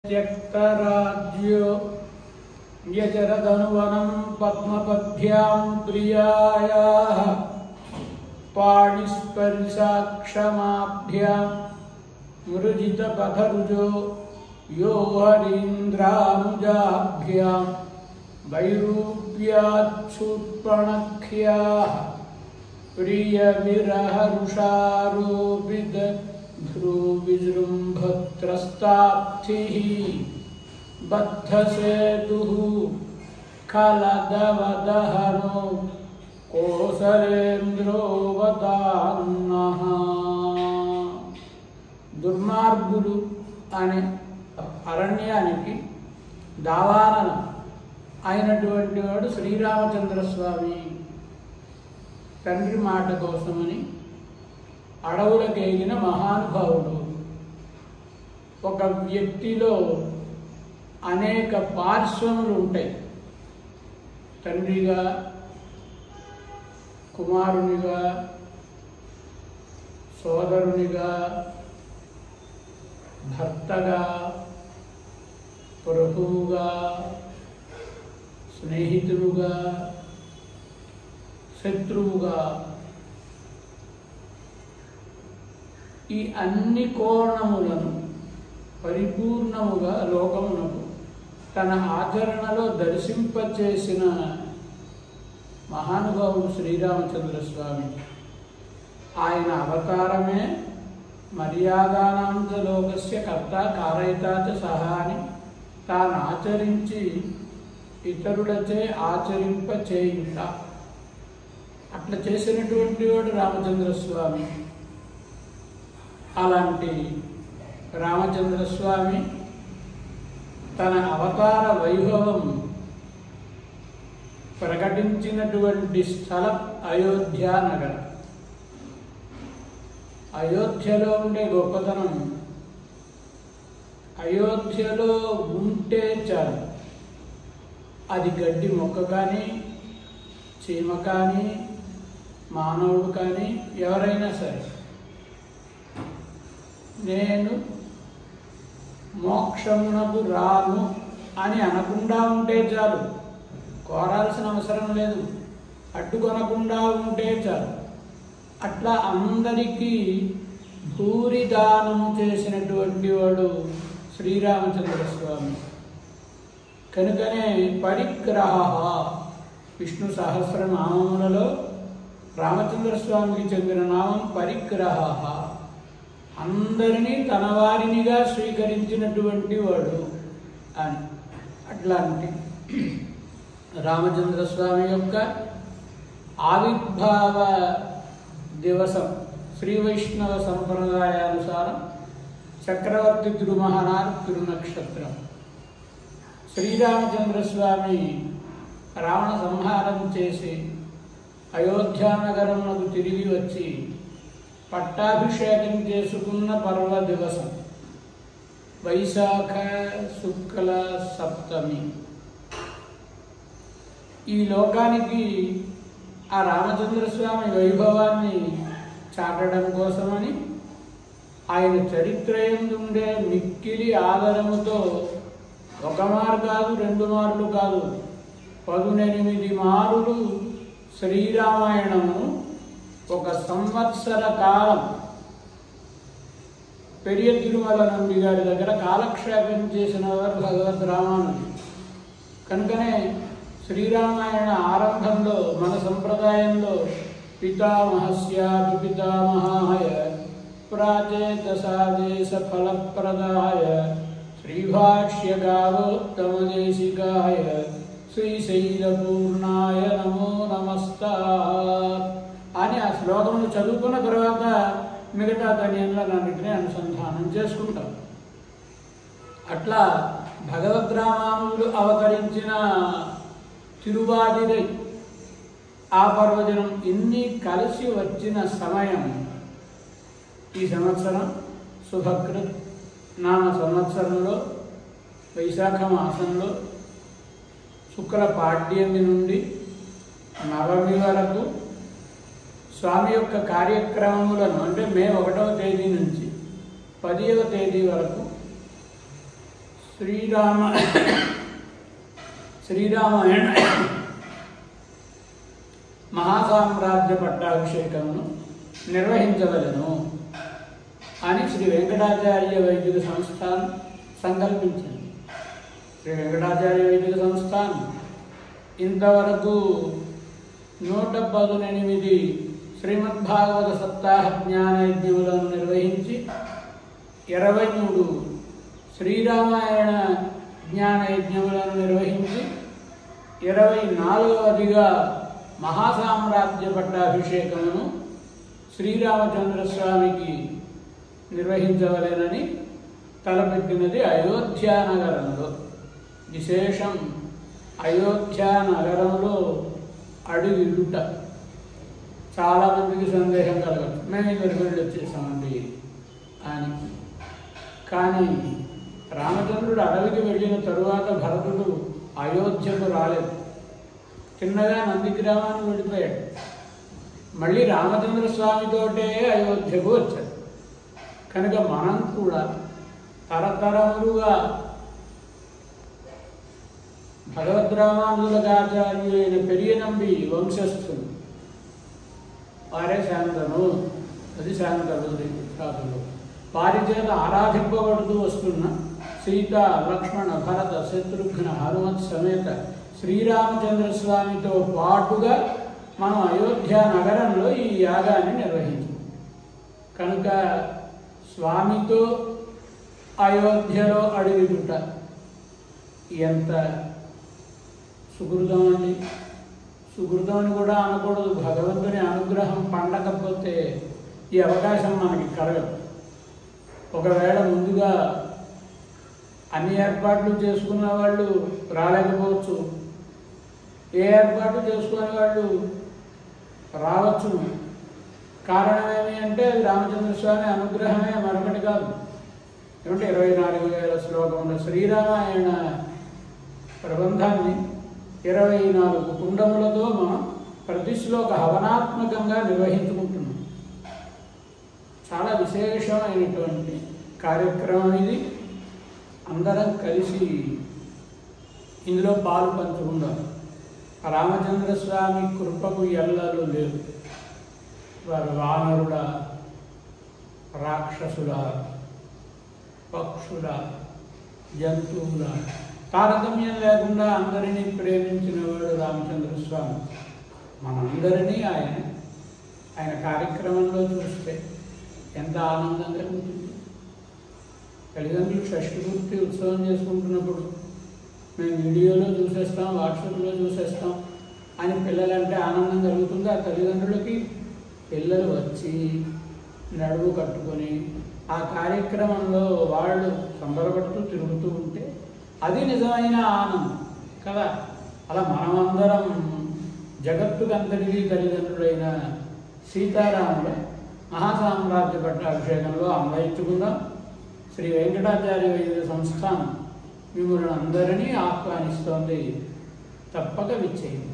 त्यक्तराज्यो यजरदनुवनं पद्मपद्भ्यां प्रियायाः पाणिस्पर्शाक्षमाभ्यां मृजितपथरुजो यो हरीन्द्रानुजाभ्यां वैरूप्याच्छूर्पणख्याः प्रियविरहरुषारोपित ध्रुविजृम्भत्रस्ताब्धिः बद्धसेतुः खलदवदहनो కోసలేంద్రో వదాన్నః దుర్మార్గులు అనే అరణ్యానికి దావానన అయినటువంటి వాడు శ్రీరామచంద్రస్వామి తండ్రి మాట కోసమని అడవులకెగిన మహానుభావుడు ఒక వ్యక్తిలో అనేక పార్శ్వములు ఉంటాయి తండ్రిగా కుమారునిగా సోదరునిగా భర్తగా ప్రభువుగా స్నేహితుడుగా శత్రువుగా ఈ అన్ని కోణములను పరిపూర్ణముగా లోకమునకు తన ఆచరణలో దర్శింపచేసిన మహానుభావుడు శ్రీరామచంద్ర స్వామి ఆయన అవతారమే మర్యాదానాంత లోకస్య కర్త కారయితాచ సహా అని తాను ఆచరించి ఇతరులచే ఆచరింప చేయుట అట్లా చేసినటువంటి వాడు రామచంద్ర స్వామి అలాంటి రామచంద్ర స్వామి తన అవతార వైభవం ప్రకటించినటువంటి స్థలం అయోధ్య నగరం అయోధ్యలో ఉండే గొప్పతనం అయోధ్యలో ఉంటే చాలు అది గడ్డి మొక్క కానీ చీమ కానీ మానవుడు కానీ ఎవరైనా సరే నేను మోక్షమునకు రాను అని అనకుండా ఉంటే చాలు కోరాల్సిన అవసరం లేదు అడ్డుకొనకుండా ఉంటే చాలు అట్లా అందరికీ భూరి దానము చేసినటువంటి వాడు శ్రీరామచంద్ర స్వామి కనుకనే పరిగ్రహ విష్ణు సహస్రనామములలో రామచంద్ర స్వామికి చెందిన నామం పరిగ్రహ అందరినీ తన వారినిగా స్వీకరించినటువంటి వాడు అని అట్లాంటి రామచంద్ర స్వామి యొక్క ఆవిర్భావ దివసం శ్రీ వైష్ణవ సంప్రదాయానుసారం చక్రవర్తి తిరుమహనార్ తిరునక్షత్రం శ్రీరామచంద్ర స్వామి రావణ సంహారం చేసి అయోధ్యానగరమునకు తిరిగి వచ్చి పట్టాభిషేకం చేసుకున్న పర్వ దివసం వైశాఖ శుక్ల సప్తమి ఈ లోకానికి ఆ రామచంద్ర స్వామి వైభవాన్ని చాటడం కోసమని ఆయన చరిత్ర ఉండే మిక్కిలి ఆదరముతో ఒక మారు కాదు రెండు మార్లు కాదు పదునెనిమిది మారులు శ్రీరామాయణము ఒక సంవత్సర కాలం పెరియ తిరుమల నంబి గారి దగ్గర కాలక్షేపం చేసిన వారు భగవద్ రామానుజు కనుకనే శ్రీరామాయణ ఆరంభంలో మన సంప్రదాయంలో పితామహస్యాపి పితామహాయ ప్రాచేతసాదేశ ఫలప్రదాయ శ్రీభాష్యగావోత్తమదేశికాయ శ్రీశైలపూర్ణాయ నమో నమస్తా అని ఆ శ్లోకమును చదువుకున్న తర్వాత మిగతా ధన్యంలన్నింటినీ అనుసంధానం చేసుకుంటాం అట్లా భగవద్రామానులు అవతరించిన తిరువాదిరై ఆ పర్వదినం ఇన్ని కలిసి వచ్చిన సమయం ఈ సంవత్సరం శుభకృత్ నామ సంవత్సరంలో వైశాఖ మాసంలో శుక్ల పాడ్యమి నుండి నవమి వరకు స్వామి యొక్క కార్యక్రమములను అంటే మే ఒకటవ తేదీ నుంచి పదివ తేదీ వరకు శ్రీరామ శ్రీరామాయణ మహాసామ్రాజ్య పట్టాభిషేకమును నిర్వహించవలను అని శ్రీ వెంకటాచార్య వైదిక సంస్థాన్ సంకల్పించింది శ్రీ వెంకటాచార్య వైదిక సంస్థాన్ ఇంతవరకు నూట పదునెనిమిది శ్రీమద్భాగవత సప్తాహ జ్ఞాన యజ్ఞములను నిర్వహించి ఇరవై మూడు శ్రీరామాయణ జ్ఞాన యజ్ఞములను నిర్వహించి ఇరవై నాలుగవదిగా మహాసామ్రాజ్య పట్టాభిషేకమును శ్రీరామచంద్ర స్వామికి నిర్వహించవలెనని తలపెట్టినది అయోధ్య నగరంలో విశేషం అయోధ్య నగరంలో అడుగిడుట చాలామందికి సందేహం కలగచ్చు మేము ఇద్దరికి వెళ్ళి వచ్చేసామండి అని కానీ రామచంద్రుడు అడవికి వెళ్ళిన తరువాత భరతుడు అయోధ్యకు రాలేదు చిన్నగా నందిగ్రామానికి వెళ్ళిపోయాడు మళ్ళీ రామచంద్ర స్వామితోటే అయోధ్యకు వచ్చాడు కనుక మనం కూడా తరతరములుగా భగవద్రామానుజులకాచార్యులైన పెరియనంబి వంశస్థులు వారే శాంతను అది శాంతలు సాధులు వారి చేత ఆరాధింపబడుతూ వస్తున్న సీత లక్ష్మణ భరత శత్రుఘ్న హనుమత్ సమేత శ్రీరామచంద్ర స్వామితో పాటుగా మనం అయోధ్య నగరంలో ఈ యాగాన్ని నిర్వహించాం కనుక స్వామితో అయోధ్యలో అడుగుట ఎంత సుకృతం అండి సుకృతం అని కూడా అనకూడదు భగవంతుని అనుగ్రహం పండకపోతే ఈ అవకాశం మనకి కలగదు ఒకవేళ ముందుగా అన్ని ఏర్పాట్లు చేసుకున్న వాళ్ళు రాలేకపోవచ్చు ఏ ఏర్పాటు చేసుకునే వాళ్ళు రావచ్చు కారణం ఏమి అంటే అది రామచంద్ర స్వామి అనుగ్రహమే మరొకటి కాదు ఏమంటే ఇరవై నాలుగు వేల శ్లోకముల శ్రీరామాయణ ప్రబంధాన్ని ఇరవై నాలుగు కుండములతో మనం ప్రతి శ్లోక హవనాత్మకంగా నిర్వహించుకుంటున్నాం చాలా విశేషమైనటువంటి కార్యక్రమం ఇది అందరం కలిసి ఇందులో పాలు పంచుకుందాం రామచంద్ర స్వామి కృపకు ఎల్లలు లేవు వారు వానరుల రాక్షసుల పక్షుల జంతువుల తారతమ్యం లేకుండా అందరినీ ప్రేమించినవాడు రామచంద్ర స్వామి మనందరినీ ఆయన ఆయన కార్యక్రమంలో చూస్తే ఎంత ఆనందం కలుగుతుంది తల్లిదండ్రులు షష్ఠపూర్తి ఉత్సవం చేసుకుంటున్నప్పుడు మేము వీడియోలో చూసేస్తాం వాట్సాప్లో చూసేస్తాం అని పిల్లలంటే ఆనందం కలుగుతుంది ఆ తల్లిదండ్రులకి పిల్లలు వచ్చి నడువు కట్టుకొని ఆ కార్యక్రమంలో వాళ్ళు సంబరపడుతూ తిరుగుతూ ఉంటే అది నిజమైన ఆనందం కదా అలా మనమందరం జగత్తుకంతటికీ తల్లిదండ్రులైన సీతారాముల మహాసామ్రాజ్య పట్టాభిషేకంలో అన్వయించుకుందాం శ్రీ వెంకటాచార్య వైద్య సంస్థానం మిమ్మల్ని అందరినీ ఆహ్వానిస్తోంది తప్పక విచ్చేయండి